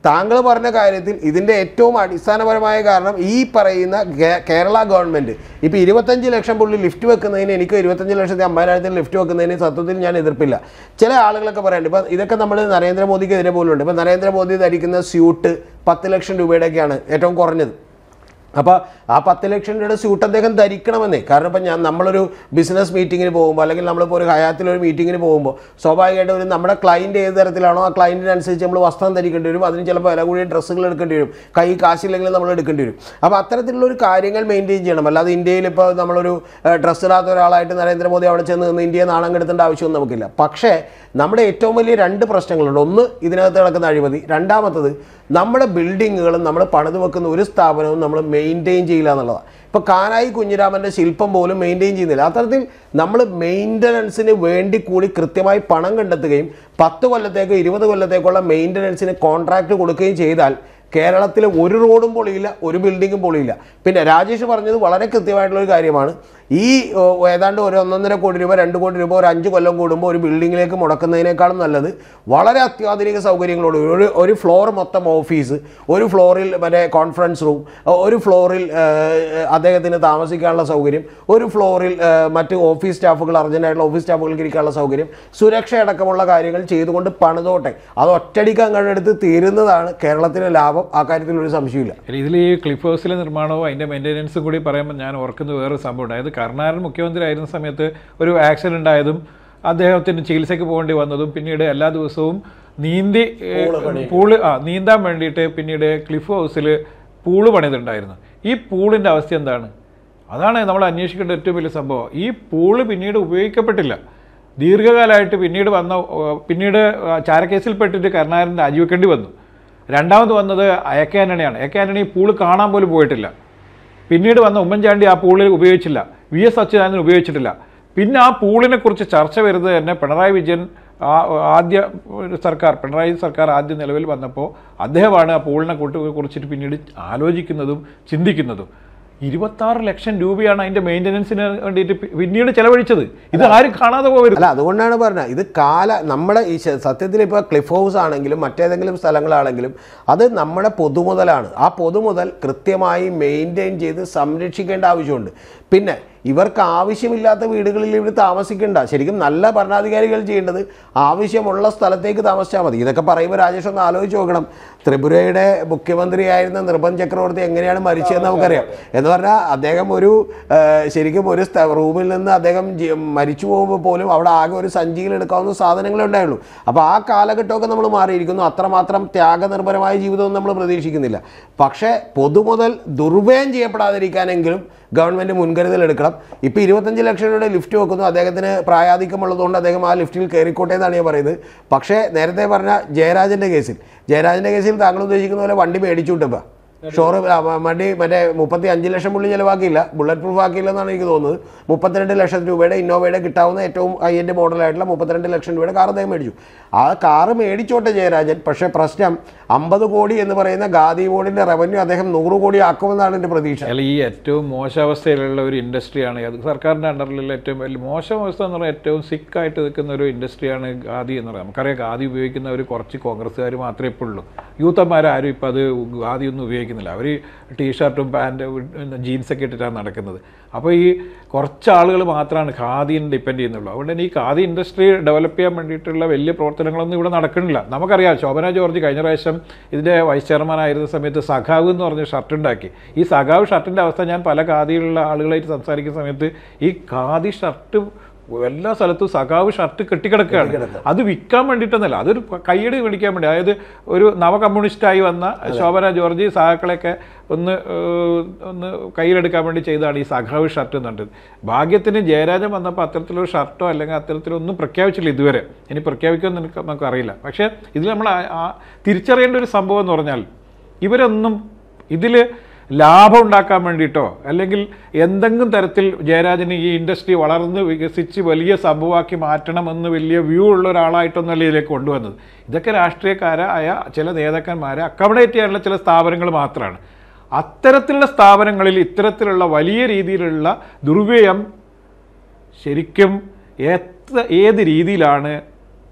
[SPEAKER 2] താങ്കൾ പറഞ്ഞ കാര്യത്തിൽ ഇതിൻ്റെ ഏറ്റവും അടിസ്ഥാനപരമായ കാരണം ഈ പറയുന്ന കേ- കേരള ഗവൺമെൻറ് ഇപ്പോൾ ഇരുപത്തഞ്ച് ലക്ഷം പുള്ളി ലിഫ്റ്റ് വെക്കുന്നതിന് എനിക്ക് ഇരുപത്തഞ്ച് ലക്ഷത്തി അമ്പതിനായിരത്തിന് ലിഫ്റ്റ് വെക്കുന്നതിന് സത്യത്തിൽ ഞാൻ എതിർപ്പില്ല ചില ആളുകളൊക്കെ പറയുന്നുണ്ട് ഇപ്പം ഇതൊക്കെ നമ്മൾ നരേന്ദ്രമോദിക്കെതിരെ പോലും ഉണ്ട് ഇപ്പം നരേന്ദ്രമോദി ധരിക്കുന്ന സ്യൂട്ട് പത്ത് ലക്ഷം രൂപയുടെയൊക്കെയാണ് ഏറ്റവും കുറഞ്ഞത് അപ്പോൾ ആ പത്ത് ലക്ഷം രൂപയുടെ സ്യൂട്ട് അദ്ദേഹം ധരിക്കണമെന്നേ കാരണം ഇപ്പം ഞാൻ നമ്മളൊരു ബിസിനസ് മീറ്റിങ്ങിന് പോകുമ്പോൾ അല്ലെങ്കിൽ നമ്മളിപ്പോൾ ഒരു ഹയാത്തിലൊരു മീറ്റിങ്ങിന് പോകുമ്പോൾ സ്വാഭാവികമായിട്ടും ഒരു നമ്മുടെ ക്ലയൻറ്റ് ഏത് തരത്തിലാണോ ആ ക്ലയൻറ്റിനനുസരിച്ച് നമ്മൾ വസ്ത്രം ധരിക്കേണ്ടി വരും അതിന് ചിലപ്പോൾ വില കൂടിയ ഡ്രസ്സുകൾ എടുക്കേണ്ടി വരും കൈ കാശില്ലെങ്കിൽ നമ്മൾ എടുക്കേണ്ടി വരും അപ്പോൾ അത്തരത്തിലുള്ള ഒരു കാര്യങ്ങൾ മെയിൻറ്റെയിൻ ചെയ്യണം അല്ലാതെ ഇന്ത്യയിൽ ഇപ്പോൾ നമ്മളൊരു ഡ്രസ്സ് ഇടാത്ത ഒരാളായിട്ട് നരേന്ദ്രമോദി അവിടെ ചെന്ന് നിന്ന് ഇന്ത്യയെ നാണം കെടുത്തേണ്ട ആവശ്യമൊന്നും നമുക്കില്ല പക്ഷേ നമ്മുടെ ഏറ്റവും വലിയ രണ്ട് പ്രശ്നങ്ങളുണ്ട് ഒന്ന് ഇതിനകത്ത് നടക്കുന്ന അഴിമതി രണ്ടാമത്തത് നമ്മുടെ ബിൽഡിങ്ങുകളും നമ്മൾ പണിത് വെക്കുന്ന ഒരു സ്ഥാപനവും നമ്മൾ മെയിൻറ്റെയിൻ ചെയ്യില്ല എന്നുള്ളതാണ് ഇപ്പോൾ കാനായി കുഞ്ഞിരാമൻ്റെ ശില്പം പോലും മെയിൻറ്റെയിൻ ചെയ്യുന്നില്ല അത്തരത്തിൽ നമ്മൾ മെയിൻ്റനൻസിന് വേണ്ടി കൂടി കൃത്യമായി പണം കണ്ടെത്തുകയും പത്ത് കൊല്ലത്തേക്കോ ഇരുപത് കൊല്ലത്തേക്കുള്ള മെയിൻ്റനൻസിന് കോൺട്രാക്റ്റ് കൊടുക്കുകയും ചെയ്താൽ കേരളത്തിൽ ഒരു റോഡും പൊളിയില്ല ഒരു ബിൽഡിങ്ങും പൊളിയില്ല പിന്നെ രാജേഷ് പറഞ്ഞത് വളരെ കൃത്യമായിട്ടുള്ള ഒരു കാര്യമാണ് ഈ ഓ, ഏതാണ്ട് ഒരു ഒന്നൊന്നര കോടി രൂപ രണ്ട് കോടി രൂപ ഒരു അഞ്ച് കൊല്ലം കൂടുമ്പോൾ ഒരു ബിൽഡിങ്ങിലേക്ക് മുടക്കുന്നതിനേക്കാളും നല്ലത് വളരെ അത്യാധുനിക സൗകര്യങ്ങളോട് ഒരു ഒരു ഫ്ലോർ മൊത്തം ഓഫീസ് ഒരു ഫ്ലോറിൽ മറ്റേ കോൺഫറൻസ് റൂം ഒരു ഫ്ലോറിൽ ഏഹ്, അദ്ദേഹത്തിന് താമസിക്കാനുള്ള സൗകര്യം ഒരു ഫ്ലോറിൽ ഏഹ്, മറ്റ് ഓഫീസ് സ്റ്റാഫുകൾ അർജൻറ്റായിട്ടുള്ള ഓഫീസ് സ്റ്റാഫുകൾക്ക് ഇരിക്കാനുള്ള സൗകര്യം സുരക്ഷ അടക്കമുള്ള കാര്യങ്ങൾ ചെയ്തുകൊണ്ട് പണിതോട്ടെ അത് ഒറ്റടിക്ക് അങ്ങോട്ടെടുത്ത് തീരുന്നതാണ് കേരളത്തിന് ലാഭം ആ കാര്യത്തിൽ ഒരു സംശയമില്ല
[SPEAKER 1] ഇതിൽ ഈ ക്ലിഫ് ഹൗസിലെ നിർമ്മാണവും അതിൻ്റെ മെയിൻ്റെനൻസും കൂടി പറയുമ്പോൾ ഞാൻ ഓർക്കുന്ന വേറൊരു സംഭവം ഉണ്ട് അതായത് കരുണാകരൻ മുഖ്യമന്ത്രി ആയിരുന്ന സമയത്ത് ഒരു ആക്സിഡൻ്റ് ഉണ്ടായതും അദ്ദേഹത്തിന് ചികിത്സയ്ക്ക് പോകേണ്ടി വന്നതും പിന്നീട് എല്ലാ ദിവസവും നീന്തി ഏഹ്, പൂള് ആ നീന്താൻ വേണ്ടിയിട്ട് പിന്നീട് ക്ലിഫ് ഹൗസിൽ പൂള് പണിതുണ്ടായിരുന്നു ഈ പൂളിൻ്റെ അവസ്ഥ എന്താണ് അതാണ് നമ്മൾ അന്വേഷിക്കേണ്ട ഏറ്റവും വലിയ സംഭവം ഈ പൂള് പിന്നീട് ഉപയോഗിക്കപ്പെട്ടില്ല ദീർഘകാലമായിട്ട് പിന്നീട് വന്ന ഏഹ്, പിന്നീട് ചാരക്കേസിൽപ്പെട്ടിട്ട് കരുണാകരൻ രാജിവെക്കേണ്ടി വന്നു രണ്ടാമത് വന്നത് എ കെ ആന്റണിയാണ് എ കെ ആന്റണി ഈ പൂള് കാണാൻ പോലും പോയിട്ടില്ല പിന്നീട് വന്ന ഉമ്മൻചാണ്ടി ആ പൂളിൽ ഉപയോഗിച്ചില്ല വി എസ് അച്യുതാനന്ദൻ ഉപയോഗിച്ചിട്ടില്ല പിന്നെ ആ പൂളിനെ കുറിച്ച് ചർച്ച വരുന്നത് തന്നെ പിണറായി വിജയൻ ആ- ആദ്യ ഒരു സർക്കാർ പിണറായി സർക്കാർ ആദ്യം നിലവിൽ വന്നപ്പോൾ അദ്ദേഹമാണ് ആ പൂളിനെ കൂട്ടി കുറിച്ചിട്ട് പിന്നീട് ആലോചിക്കുന്നതും ചിന്തിക്കുന്നതും ഇരുപത്താറ് ലക്ഷം രൂപയാണ് അതിൻ്റെ മെയിൻ്റനൻസിന് വേണ്ടിയിട്ട് പി- പിന്നീട് ചെലവഴിച്ചത് ഇത് ആരും കാണാതെ പോകരുത്
[SPEAKER 2] അല്ല അതുകൊണ്ടാണ് പറഞ്ഞത് ഇത് കാല നമ്മുടെ ഈ ശ- സത്യത്തിൽ ഇപ്പോൾ ക്ലിഫ് ഹൗസ് ആണെങ്കിലും മറ്റേതെങ്കിലും സ്ഥലങ്ങളാണെങ്കിലും അത് നമ്മുടെ പൊതുമുതലാണ് ആ പൊതുമുതൽ കൃത്യമായി മെയിൻറ്റെയിൻ ചെയ്ത് സംരക്ഷിക്കേണ്ട ആവശ്യമുണ്ട് പിന്നെ ഇവർക്ക് ആവശ്യമില്ലാത്ത വീടുകളിൽ ഇവർ താമസിക്കണ്ട ശരിക്കും നല്ല ഭരണാധികാരികൾ ചെയ്യേണ്ടത് ആവശ്യമുള്ള സ്ഥലത്തേക്ക് താമസിച്ചാൽ മതി ഇതൊക്കെ പറയുമ്പോൾ രാജേഷ് ഒന്ന് ആലോചിച്ച് നോക്കണം ത്രിപുരയുടെ മുഖ്യമന്ത്രിയായിരുന്ന നിർബന്ധ ചക്രവർത്തി എങ്ങനെയാണ് മരിച്ചതെന്ന് നമുക്കറിയാം എന്ന് പറഞ്ഞാൽ അദ്ദേഹം ഒരു ആ, ശരിക്കും ഒരു സ്ഥ- റൂമിൽ നിന്ന് അദ്ദേഹം ജി- മരിച്ചു പോകുമ്പോൾ പോലും അവിടെ ആകെ ഒരു സഞ്ചിയിൽ എടുക്കാവുന്ന സാധനങ്ങളേ ഉണ്ടായുള്ളൂ അപ്പോൾ ആ കാലഘട്ടമൊക്കെ നമ്മൾ മാറിയിരിക്കുന്നു അത്രമാത്രം ത്യാഗനിർഭരമായ ജീവിതമൊന്നും നമ്മൾ പ്രതീക്ഷിക്കുന്നില്ല പക്ഷേ പൊതുമുതൽ ദുർവ്യയം ചെയ്യപ്പെടാതിരിക്കാനെങ്കിലും ഗവൺമെൻറ് മുൻകരുതൽ എടുക്കണം ഇപ്പോൾ ഇരുപത്തഞ്ച് ലക്ഷം രൂപയുടെ ലിഫ്റ്റ് വെക്കുന്നു അദ്ദേഹത്തിന് പ്രായാധിക്യമുള്ളതുകൊണ്ട് അദ്ദേഹം ആ ലിഫ്റ്റിൽ കയറിക്കോട്ടെ എന്നാണ് ഞാൻ പറയുന്നത് പക്ഷേ നേരത്തെ പറഞ്ഞ ജയരാജൻ്റെ കേസിൽ ജയരാജൻ്റെ കേസിൽ താങ്കൾ ഉദ്ദേശിക്കുന്ന പോലെ വണ്ടി മേടിച്ചു വിട്ടപ്പോൾ ഷോറൂം ആ, മ- വണ്ടി മറ്റേ മുപ്പത്തി അഞ്ച് ലക്ഷം പുള്ളി ചിലവാക്കിയില്ല ബുള്ളറ്റ് പ്രൂഫ് ആക്കിയില്ല എന്നാണ് എനിക്ക് തോന്നുന്നത് മുപ്പത്തിരണ്ട് ലക്ഷം രൂപയുടെ ഇന്നോവയുടെ കിട്ടാവുന്ന ഏറ്റവും ഹൈ എൻഡ് മോഡലായിട്ടുള്ള മുപ്പത്തിരണ്ട് ലക്ഷം രൂപയുടെ കാർ അദ്ദേഹം മേടിച്ചു ആ കാറ് മേടിച്ചോട്ടെ ജയരാജൻ പക്ഷേ പ്രശ്നം അമ്പത് കോടി എന്ന് പറയുന്ന ഗാദി ബോർഡിൻ്റെ റവന്യൂ അദ്ദേഹം നൂറ് കോടി ആക്കുമെന്നാണ് എൻ്റെ പ്രതീക്ഷ
[SPEAKER 1] അല്ല ഈ ഏറ്റവും മോശാവസ്ഥയിലുള്ള ഒരു ഇൻഡസ്ട്രിയാണ് അത് സർക്കാരിൻ്റെ അണ്ടറിലുള്ള ഏറ്റവും വലിയ മോശം അവസ്ഥ എന്ന് പറഞ്ഞാൽ ഏറ്റവും സിക്കായിട്ട് നിൽക്കുന്ന ഒരു ഇൻഡസ്ട്രിയാണ് ഖാദി എന്ന് പറയുന്നത് നമുക്കറിയാം ഖാദി ഉപയോഗിക്കുന്ന ഒരു കുറച്ച് കോൺഗ്രസ്സുകാർ മാത്രമേ ഇപ്പോൾ ഉള്ളൂ യൂത്തന്മാരാരും ഇപ്പോൾ അത് ഖാദി ഒന്നും ഉപയോഗിക്കുന്നില്ല അവർ ടീഷർട്ടും പാൻറ്റ് ജീൻസൊക്കെ ഇട്ടിട്ടാണ് നടക്കുന്നത് അപ്പോൾ ഈ കുറച്ച് ആളുകൾ മാത്രമാണ് ഖാദിനെ ഡിപ്പെൻഡ് ചെയ്യുന്നുള്ളൂ അതുകൊണ്ട് തന്നെ ഈ ഖാദി ഇൻഡസ്ട്രി ഡെവലപ്പ് ചെയ്യാൻ വേണ്ടിയിട്ടുള്ള വലിയ പ്രവർത്തനങ്ങളൊന്നും ഇവിടെ നടക്കുന്നില്ല നമുക്കറിയാം ശോഭന ജോർജ് കഴിഞ്ഞ പ്രാവശ്യം ഇതിൻ്റെ വൈസ് ചെയർമാൻ ആയിരുന്ന സമയത്ത് സഖാവ് എന്ന് പറഞ്ഞ ഷർട്ട് ഉണ്ടാക്കി ഈ സഖാവ് ഷർട്ടിൻ്റെ അവസ്ഥ ഞാൻ പല ഖാദിയിലുള്ള ആളുകളായിട്ട് സംസാരിക്കുന്ന സമയത്ത് ഈ ഖാദി ഷർട്ട് എല്ലാ സ്ഥലത്തും സഖാവ് ഷർട്ട് കെട്ടിക്കിടക്കുകയാണ് അത് വിൽക്കാൻ വേണ്ടിയിട്ടൊന്നല്ല അതൊരു കയ്യടി മേടിക്കാൻ വേണ്ടി അതായത് ഒരു നവ കമ്മ്യൂണിസ്റ്റായി വന്ന ശോഭന ജോർജ് സഹാക്കളെയൊക്കെ ഒന്ന് ഏഹ്, ഒന്ന് കയ്യിലെടുക്കാൻ വേണ്ടി ചെയ്തതാണ് ഈ സഖാവ് ഷർട്ട് എന്നുള്ളത് ഭാഗ്യത്തിന് ജയരാജൻ വന്നപ്പോൾ അത്തരത്തിലൊരു ഷർട്ടോ അല്ലെങ്കിൽ അത്തരത്തിലൊന്നും പ്രഖ്യാപിച്ചില്ല ഇതുവരെ ഇനി പ്രഖ്യാപിക്കുമെന്ന് എനിക്ക് നമുക്ക് അറിയില്ല പക്ഷേ ഇതിൽ നമ്മൾ ആ- ആ തിരിച്ചറിയേണ്ട ഒരു സംഭവം എന്ന് പറഞ്ഞാൽ ഇവരൊന്നും ഇതിൽ ലാഭം ഉണ്ടാക്കാൻ വേണ്ടിയിട്ടോ അല്ലെങ്കിൽ എന്തെങ്കിലും തരത്തിൽ ജയരാജന് ഈ ഇൻഡസ്ട്രി വളർന്ന് വികസിച്ച് വലിയ സംഭവമാക്കി മാറ്റണമെന്ന് വലിയ വ്യൂ ഉള്ള ഒരാളായിട്ടൊന്നല്ല ഇതിലേക്ക് കൊണ്ടുവന്നത് ഇതൊക്കെ രാഷ്ട്രീയക്കാരായ ചില നേതാക്കന്മാരെ അക്കോമഡേറ്റ് ചെയ്യാനുള്ള ചില സ്ഥാപനങ്ങൾ മാത്രമാണ് അത്തരത്തിലുള്ള സ്ഥാപനങ്ങളിൽ ഇത്തരത്തിലുള്ള വലിയ രീതിയിലുള്ള ദുർവ്യയം ശരിക്കും എത്ര ഏത് രീതിയിലാണ്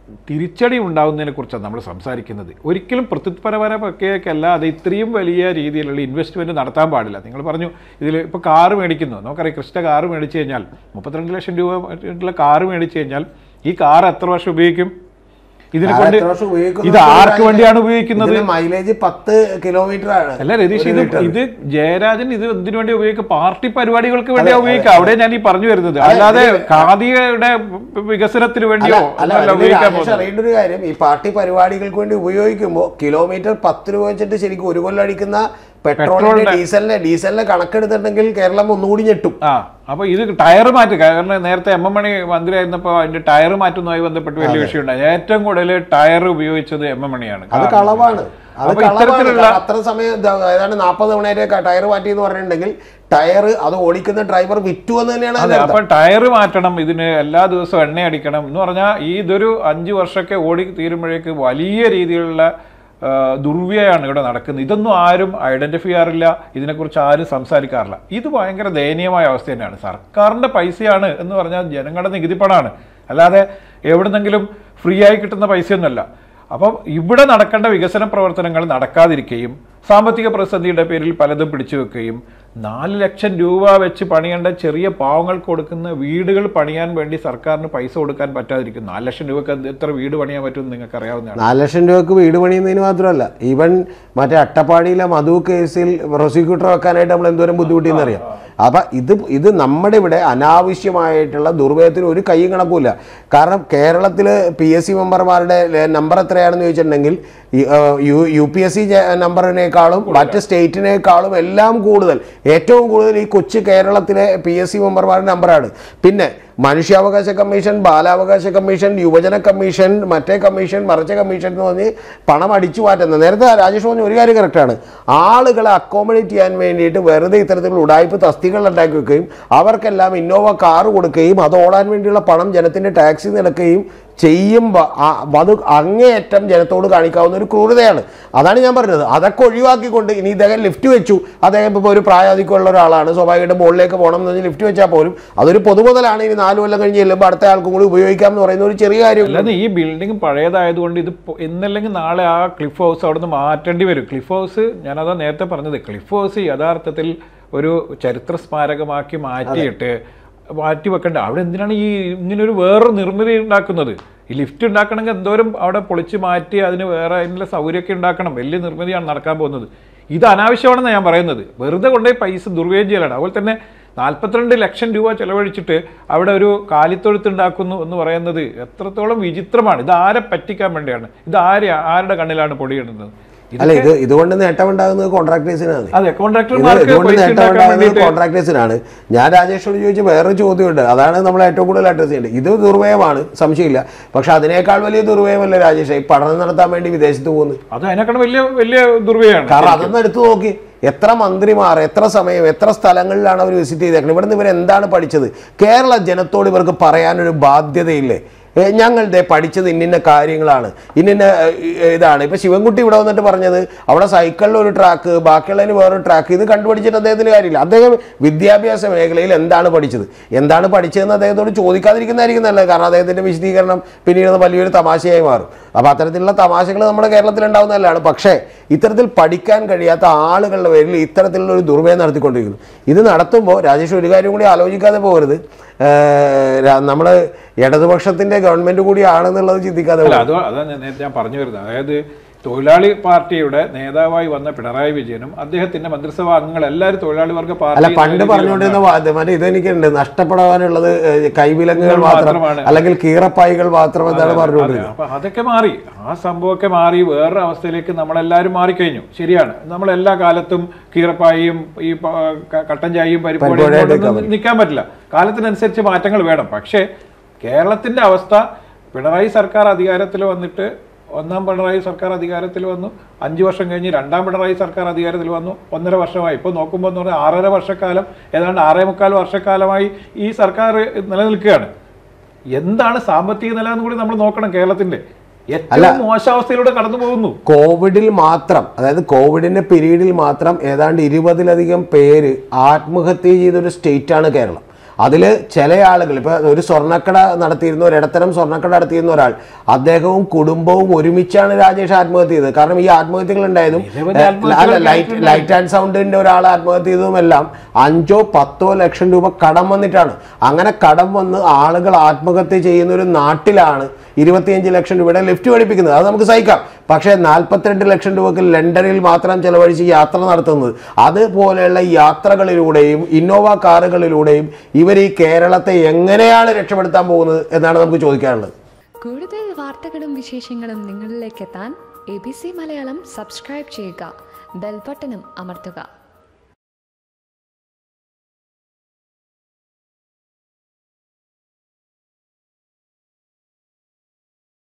[SPEAKER 1] തിരിച്ചടി ഉണ്ടാകുന്നതിനെ കുറിച്ചാണ് നമ്മൾ സംസാരിക്കുന്നത് ഒരിക്കലും പ്രത്യുത്പരപര പ്രക്രിയക്കല്ല അത് ഇത്രയും വലിയ രീതിയിലുള്ള ഇൻവെസ്റ്റ്മെൻറ്റ് നടത്താൻ പാടില്ല നിങ്ങൾ പറഞ്ഞു ഇതിൽ ഇപ്പോൾ കാറ് മേടിക്കുന്നു നമുക്കറിയാം കൃഷ്ണ കാറ് മേടിച്ചു കഴിഞ്ഞാൽ മുപ്പത്തിരണ്ട് ലക്ഷം രൂപ ഉള്ള കാറ് മേടിച്ചു കഴിഞ്ഞാൽ ഈ കാർ എത്ര വർഷം ഉപയോഗിക്കും ഇതിനെ കൊണ്ട്
[SPEAKER 2] എത്ര വർഷം ഉപയോഗിക്കുന്നു
[SPEAKER 1] ഇത് ആർക്ക് വേണ്ടിയാണ് ഉപയോഗിക്കുന്നത്
[SPEAKER 2] ഇതിന് മൈലേജ് പത്ത് കിലോമീറ്റർ ആണ്
[SPEAKER 1] അല്ല രതീഷ് ഇത് ഇത് ജയരാജൻ ഇത് എന്തിനു വേണ്ടി ഉപയോഗിക്കും പാർട്ടി പരിപാടികൾക്ക് വേണ്ടിയാ ഉപയോഗിക്കുക അവിടെ ഞാൻ ഈ പറഞ്ഞു വരുന്നത് അല്ലാതെ ഖാദിയുടെ വികസനത്തിന് വേണ്ടിയോ
[SPEAKER 2] അല്ല
[SPEAKER 1] ഒന്നുമല്ല
[SPEAKER 2] അതിന്
[SPEAKER 1] ഉപയോഗിക്കാൻ
[SPEAKER 2] രാജേഷ്
[SPEAKER 1] പോകുന്നത്
[SPEAKER 2] അറിയേണ്ട ഒരു കാര്യം ഈ പാർട്ടി പരിപാടികൾക്ക് വേണ്ടി ഉപയോഗിക്കുമ്പോൾ കിലോമീറ്റർ പത്ത് രൂപ വെച്ചിട്ട് ശരിക്കും ഒരു കൊല്ലം അടിക്കുന്ന പെട്രോളിന്റെ ഡീസലിന്റെ ഡീസലിന്റെ കണക്കെടുത്തിട്ടുണ്ടെങ്കിൽ കേരളം ഒന്നുകൂടി ഞെട്ടും
[SPEAKER 1] ആ അപ്പൊ ഇത് ടയർ മാറ്റുക കാരണം നേരത്തെ എം എം മണി മന്ത്രിയായിരുന്നപ്പോൾ അതിന്റെ ടയർ മാറ്റുന്നതുമായി ബന്ധപ്പെട്ട് വലിയ വിഷയമുണ്ടായി ഏറ്റവും കൂടുതൽ ടയർ ഉപയോഗിച്ചത് എം എം മണിയാണ്
[SPEAKER 2] അത് കളവാണ് അത്
[SPEAKER 1] അപ്പൊ
[SPEAKER 2] കളവാണ്
[SPEAKER 1] ഇത്തരത്തിലുള്ള-
[SPEAKER 2] കാരണം അത്ര സമയം ദ- ഏതാണ്ട് നാൽപ്പത് തവണയൊക്കെ ടയർ മാറ്റി എന്ന് പറഞ്ഞിട്ടുണ്ടെങ്കിൽ ടയർ അത് ഓടിക്കുന്ന ഡ്രൈവർ വിറ്റു എന്ന് തന്നെയാണ്
[SPEAKER 1] അതെ
[SPEAKER 2] അതിന്റെ
[SPEAKER 1] അപ്പൊ ടയർ മാറ്റണം ഇതിന് എല്ലാ ദിവസവും എണ്ണ അടിക്കണം എന്ന് പറഞ്ഞാൽ ഈ ഇതൊരു അഞ്ച് വർഷമൊക്കെ ഓടി തീരുമ്പോഴേക്ക് വലിയ രീതിയിലുള്ള ആ, ദുർവ്യയാണ് ഇവിടെ നടക്കുന്നത് ഇതൊന്നും ആരും ഐഡന്റിഫൈ ചെയ്യാറില്ല ഇതിനെക്കുറിച്ച് ആരും സംസാരിക്കാറില്ല ഇത് ഭയങ്കര ദയനീയമായ അവസ്ഥ തന്നെയാണ് സർക്കാരിന്റെ പൈസയാണ് എന്ന് പറഞ്ഞാൽ ജനങ്ങളുടെ നികുതിപ്പണമാണ് അല്ലാതെ എവിടുന്നെങ്കിലും ഫ്രീ ആയി കിട്ടുന്ന പൈസയൊന്നുമല്ല അപ്പം ഇവിടെ നടക്കേണ്ട വികസന പ്രവർത്തനങ്ങൾ നടക്കാതിരിക്കുകയും സാമ്പത്തിക പ്രതിസന്ധിയുടെ പേരിൽ പലതും പിടിച്ചു വെക്കുകയും നാല് ലക്ഷം രൂപ വെച്ച് പണിയേണ്ട ചെറിയ പാവങ്ങൾക്ക് കൊടുക്കുന്ന വീടുകൾ പണിയാൻ വേണ്ടി സർക്കാരിന് പൈസ കൊടുക്കാൻ പറ്റാതിരിക്കും നാല് ലക്ഷം രൂപക്ക് എന്ത് എത്ര വീട് പണിയാൻ പറ്റുമെന്ന് നിങ്ങൾക്ക് അറിയാവുന്നതാണ്
[SPEAKER 2] നാല് ലക്ഷം രൂപക്ക് വീട് പണിയുന്നതിന് മാത്രമല്ല ഈവൻ മറ്റേ അട്ടപ്പാടിയിലെ മധു കേസിൽ പ്രോസിക്യൂട്ടർ വെക്കാനായിട്ട് നമ്മൾ എന്തോരം ബുദ്ധിമുട്ടിയെന്ന് അറിയാം അപ്പൊ ഇത് ഇത് നമ്മുടെ ഇവിടെ അനാവശ്യമായിട്ടുള്ള ദുർവ്യയത്തിന് ഒരു കൈയും കണക്കുമില്ല കാരണം കേരളത്തിൽ പി എസ് സി മെമ്പർമാരുടെ നമ്പർ എത്രയാണെന്ന് ചോദിച്ചിട്ടുണ്ടെങ്കിൽ ഈ, ആ, U U P S C നമ്പറിനേക്കാളും മറ്റ് സ്റ്റേറ്റിനേക്കാളും എല്ലാം കൂടുതൽ ഏറ്റവും കൂടുതൽ ഈ കൊച്ചു കേരളത്തിലെ പി എസ് സി മെമ്പർമാരുടെ നമ്പറാണ് പിന്നെ മനുഷ്യാവകാശ കമ്മീഷൻ ബാലാവകാശ കമ്മീഷൻ യുവജന കമ്മീഷൻ മറ്റേ കമ്മീഷൻ മറിച്ച കമ്മീഷൻ എന്ന് പറഞ്ഞ് പണം അടിച്ചു മാറ്റുന്നത് നേരത്തെ രാജേഷ് പറഞ്ഞ ഒരു കാര്യം കറക്റ്റാണ് ആളുകളെ അക്കോമഡേറ്റ് ചെയ്യാൻ വേണ്ടിയിട്ട് വെറുതെ ഇത്തരത്തിലുള്ള ഉടായ്പ തസ്തികൾ ഉണ്ടാക്കി വെക്കുകയും അവർക്കെല്ലാം ഇന്നോവ കാറ് കൊടുക്കുകയും അത് ഓടാൻ വേണ്ടിയുള്ള പണം ജനത്തിൻ്റെ ടാക്സി നടക്കുകയും ചെയ്യുമ്പോൾ അത് അങ്ങേയറ്റം ജനത്തോട് കാണിക്കാവുന്ന ഒരു ക്രൂരതയാണ് അതാണ് ഞാൻ പറഞ്ഞത് അതൊക്കെ ഒഴിവാക്കിക്കൊണ്ട് ഇനി ഇദ്ദേഹം ലിഫ്റ്റ് വെച്ചു അദ്ദേഹം ഇപ്പോൾ ഒരു പ്രായാധികമുള്ള ഒരാളാണ് സ്വാഭാവികമായിട്ടും മുകളിലേക്ക് പോകണം എന്ന് പറഞ്ഞ് ലിഫ്റ്റ് വെച്ചാൽ പോലും അതൊരു പൊതുമുതലാണ് ഇനി നാല് കൊല്ലം കഴിഞ്ഞ് ചെല്ലുമ്പോൾ അടുത്ത ആൾക്കും കൂടി ഉപയോഗിക്കാം എന്ന് പറയുന്ന ഒരു ചെറിയ കാര്യം
[SPEAKER 1] അല്ലാതെ ഈ ബിൽഡിംഗ് പഴയതായതുകൊണ്ട് ഇത് പൊ- ഇന്നല്ലെങ്കിൽ നാളെ ആ ക്ലിഫ് ഹൗസ് അവിടെ നിന്ന് മാറ്റേണ്ടി വരും ക്ലിഫ് ഹൗസ് ഞാനതാ നേരത്തെ പറഞ്ഞത് ക്ലിഫ് ഹൗസ് യഥാർത്ഥത്തിൽ ഒരു ചരിത്ര സ്മാരകമാക്കി മാറ്റിയിട്ട് മാറ്റി വെക്കണ്ട അവിടെ എന്തിനാണ് ഈ ഇങ്ങനൊരു വേറൊരു നിർമ്മിതി ഉണ്ടാക്കുന്നത് ഈ ലിഫ്റ്റ് ഉണ്ടാക്കണമെങ്കിൽ എന്തോരം അവിടെ പൊളിച്ച് മാറ്റി അതിന് വേറെ അതിനുള്ള സൗകര്യമൊക്കെ ഉണ്ടാക്കണം വലിയ നിർമ്മിതിയാണ് നടക്കാൻ പോകുന്നത് ഇത് അനാവശ്യമാണെന്ന് ഞാൻ പറയുന്നത് വെറുതെ കൊണ്ടുപോയി പൈസ ദുർവ്യയം ചെയ്യലാണ് അതുപോലെ തന്നെ നാൽപ്പത്തിരണ്ട് ലക്ഷം രൂപ ചെലവഴിച്ചിട്ട് അവിടെ ഒരു കാലിത്തൊഴുത്ത് ഉണ്ടാക്കുന്നു എന്ന് പറയുന്നത് എത്രത്തോളം വിചിത്രമാണ് ഇത് ആരെ പറ്റിക്കാൻ വേണ്ടിയാണ് ഇത് ആരെ ആരുടെ കണ്ണിലാണ് പൊടിയിടുന്നത് ഇത്
[SPEAKER 2] അല്ല ഇത് ഇതുകൊണ്ട് നേട്ടമുണ്ടാകുന്നത് കോൺട്രാക്ടേഴ്സിനാണ്
[SPEAKER 1] അതെ
[SPEAKER 2] ഇത്
[SPEAKER 1] കോൺട്രാക്ടർമാർക്ക്
[SPEAKER 2] ഇതുകൊണ്ട്
[SPEAKER 1] പൈസ ഉണ്ടാക്കാൻ
[SPEAKER 2] നേട്ടമുണ്ടാകുന്നത്
[SPEAKER 1] വേണ്ടിയിട്ട്
[SPEAKER 2] കോൺട്രാക്ടേഴ്സിനാണ് ഞാൻ രാജേഷോട് ചോദിച്ച വേറൊരു ചോദ്യമുണ്ട് അതാണ് നമ്മൾ ഏറ്റവും കൂടുതൽ അഡ്രസ് ചെയ്യേണ്ടത് ഇത് ദുർവ്യയമാണ് സംശയമില്ല പക്ഷെ അതിനേക്കാൾ വലിയ ദുർവ്യയമല്ല രാജേഷ് ഈ പഠനം നടത്താൻ വേണ്ടി വിദേശത്ത് പോകുന്നത്
[SPEAKER 1] അത് അതിനെക്കാളും വലിയ വലിയ ദുർവ്യയാണ്
[SPEAKER 2] കാരണം അതൊന്ന് എടുത്തു നോക്കി എത്ര മന്ത്രിമാർ എത്ര സമയം എത്ര സ്ഥലങ്ങളിലാണ് അവർ വിസിറ്റ് ചെയ്തേക്കുന്നത് ഇവിടെ നിന്ന് ഇവർ എന്താണ് പഠിച്ചത് കേരള ജനത്തോട് ഇവർക്ക് പറയാനൊരു ബാധ്യതയില്ലേ ഏ, ഞങ്ങൾ ദേ പഠിച്ചത് ഇന്നിന്ന കാര്യങ്ങളാണ് ഇന്നിന്ന ഏ, ഇതാണ് ഇപ്പൊ ശിവൻകുട്ടി ഇവിടെ വന്നിട്ട് പറഞ്ഞത് അവിടെ സൈക്കിളിൽ ഒരു ട്രാക്ക് ബാക്കിയുള്ളതിന് വേറൊരു ട്രാക്ക് ഇത് കണ്ടുപിടിച്ചിട്ട് അദ്ദേഹത്തിന് കാര്യമില്ല അദ്ദേഹം വിദ്യാഭ്യാസ മേഖലയിൽ എന്താണ് പഠിച്ചത് എന്താണ് പഠിച്ചതെന്ന് അദ്ദേഹത്തോട് ചോദിക്കാതിരിക്കുന്നതായിരിക്കും നല്ലത് കാരണം അദ്ദേഹത്തിന്റെ വിശദീകരണം പിന്നീട് അത് വലിയൊരു തമാശയായി മാറും അപ്പോൾ അത്തരത്തിലുള്ള തമാശകൾ നമ്മുടെ കേരളത്തിൽ ഉണ്ടാവുന്നതല്ലാണ് പക്ഷേ ഇത്തരത്തിൽ പഠിക്കാൻ കഴിയാത്ത ആളുകളുടെ പേരിൽ ഇത്തരത്തിലുള്ള ഒരു ദുർവ്യയം നടത്തിക്കൊണ്ടിരിക്കുന്നു ഇത് നടത്തുമ്പോൾ രാജേഷ് ഒരു കാര്യം കൂടി ആലോചിക്കാതെ പോകരുത് നമ്മൾ ഇടതുപക്ഷത്തിന്റെ ഗവൺമെന്റ് കൂടിയാണെന്നുള്ളത് ചിന്തിക്കാതെ
[SPEAKER 1] അല്ല
[SPEAKER 2] പോകരുത്.
[SPEAKER 1] അത് അതാ ഞാൻ നേരത്തെ ഞാൻ പറഞ്ഞു വരുന്നത് അതായത് തൊഴിലാളി പാർട്ടിയുടെ നേതാവായി വന്ന പിണറായി വിജയനും അദ്ദേഹത്തിന്റെ മന്ത്രിസഭാ അംഗങ്ങൾ എല്ലാവരും തൊഴിലാളി വർഗ
[SPEAKER 2] അല്ല
[SPEAKER 1] പാർട്ടി
[SPEAKER 2] പണ്ട് പറഞ്ഞുകൊണ്ടിരുന്ന വാ- മറ്റേ ഇതെനിക്കുണ്ട് നഷ്ടപ്പെടാനുള്ളത് ഏഹ്, കൈവിലങ്ങുകൾ മാത്രം
[SPEAKER 1] മാത്രമാണ്.
[SPEAKER 2] അല്ലെങ്കിൽ കീറപ്പായികൾ മാത്രം എന്നാണ് പറഞ്ഞുകൊണ്ടിരുന്നത്
[SPEAKER 1] അപ്പൊ അതൊക്കെ മാറി ആ സംഭവമൊക്കെ മാറി വേറൊരു അവസ്ഥയിലേക്ക് നമ്മളെല്ലാവരും മാറിക്കഴിഞ്ഞു ശരിയാണ് നമ്മൾ എല്ലാ കാലത്തും കീറപ്പായും ഈ പ- ക- കട്ടൻ ചായയും
[SPEAKER 2] പരിപ്പുവടയും
[SPEAKER 1] പരിപ്പോടും നിൽക്കാൻ പറ്റില്ല കാലത്തിനനുസരിച്ച് മാറ്റങ്ങൾ വേണം പക്ഷേ കേരളത്തിന്റെ അവസ്ഥ പിണറായി സർക്കാർ അധികാരത്തിൽ വന്നിട്ട് ഒന്നാം പിണറായി സർക്കാർ അധികാരത്തിൽ വന്നു അഞ്ച് വർഷം കഴിഞ്ഞ് രണ്ടാം പിണറായി സർക്കാർ അധികാരത്തിൽ വന്നു ഒന്നര വർഷമായി ഇപ്പോൾ നോക്കുമ്പോൾ എന്ന് പറഞ്ഞാൽ ആറര വർഷക്കാലം ഏതാണ്ട് ആറേ മുക്കാൽ വർഷക്കാലമായി ഈ സർക്കാർ നിലനിൽക്കുകയാണ് എന്താണ് സാമ്പത്തിക നില എന്ന് കൂടി നമ്മൾ നോക്കണം കേരളത്തിന്റെ ഏറ്റവും മോശാവസ്ഥയിലൂടെ കടന്നു പോകുന്നു
[SPEAKER 2] കോവിഡിൽ മാത്രം അതായത് കോവിഡിന്റെ പീരീഡിൽ മാത്രം ഏതാണ്ട് ഇരുപതിലധികം പേര് ആത്മഹത്യ ചെയ്തൊരു സ്റ്റേറ്റാണ് കേരളം അതിൽ ചില ആളുകൾ ഇപ്പോൾ ഒരു സ്വർണ്ണക്കട നടത്തിയിരുന്ന ഒരു ഇടത്തരം സ്വർണ്ണക്കട നടത്തിയിരുന്ന ഒരാൾ അദ്ദേഹവും കുടുംബവും ഒരുമിച്ചാണ് രാജേഷ് ആത്മഹത്യ ചെയ്തത് കാരണം ഈ ആത്മഹത്യകൾ ഉണ്ടായതും
[SPEAKER 1] നിരവധി
[SPEAKER 2] ഏ,
[SPEAKER 1] ആത്മഹത്യകൾ
[SPEAKER 2] അല്ല ലൈറ്റ് ലൈറ്റ് ആൻഡ് സൗണ്ടിന്റെ ഒരാൾ ആത്മഹത്യ ചെയ്തതുമെല്ലാം അഞ്ചോ പത്തോ ലക്ഷം രൂപ കടം വന്നിട്ടാണ് അങ്ങനെ കടം വന്ന് ആളുകൾ ആത്മഹത്യ ചെയ്യുന്ന ഒരു നാട്ടിലാണ് ഇരുപത്തിയഞ്ച് ലക്ഷം രൂപയുടെ ലിഫ്റ്റ് പഠിപ്പിക്കുന്നത് അത് നമുക്ക് സഹിക്കാം പക്ഷേ നാൽപ്പത്തിരണ്ട് ലക്ഷം രൂപക്ക് ലണ്ടനിൽ മാത്രം ചെലവഴിച്ച് യാത്ര നടത്തുന്നത് അതുപോലെയുള്ള യാത്രകളിലൂടെയും ഇന്നോവ കാറുകളിലൂടെയും ഇവർ ഈ കേരളത്തെ എങ്ങനെയാണ് രക്ഷപ്പെടുത്താൻ പോകുന്നത് എന്നാണ് നമുക്ക് ചോദിക്കാനുള്ളത്
[SPEAKER 3] കൂടുതൽ വാർത്തകളും വിശേഷങ്ങളും നിങ്ങളിലേക്ക് എത്താൻ A B C Malayalam subscribe ചെയ്യുക ബെൽബട്ടനും അമർത്തുക